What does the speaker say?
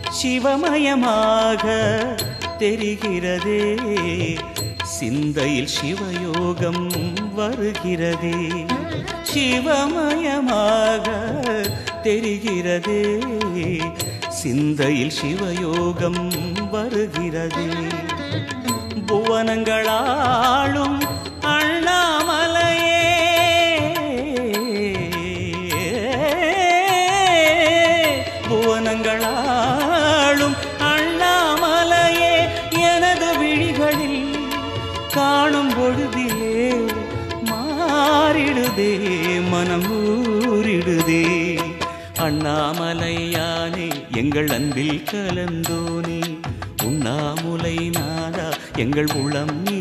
சிவமயமாக தெரிகிறதே சிந்தையில் சிவயோகம் வருகிறதே சிவமயமாக தெரிகிறதே சிந்தையில் சிவயோகம் வருகிறதே புவனங்களாளும் அண்ணாமலையே புவனங்களாளும் அண்ணாமலையே எனது விழிகளில் காணும் பொழுதிலே மாறிடுதே மனம் ஊறிடுதே அண்ணாமலையானே எங்கள் அன்பில் கலந்தோனே உண்ணாமுலை நாதா எங்கள் உளம் நீ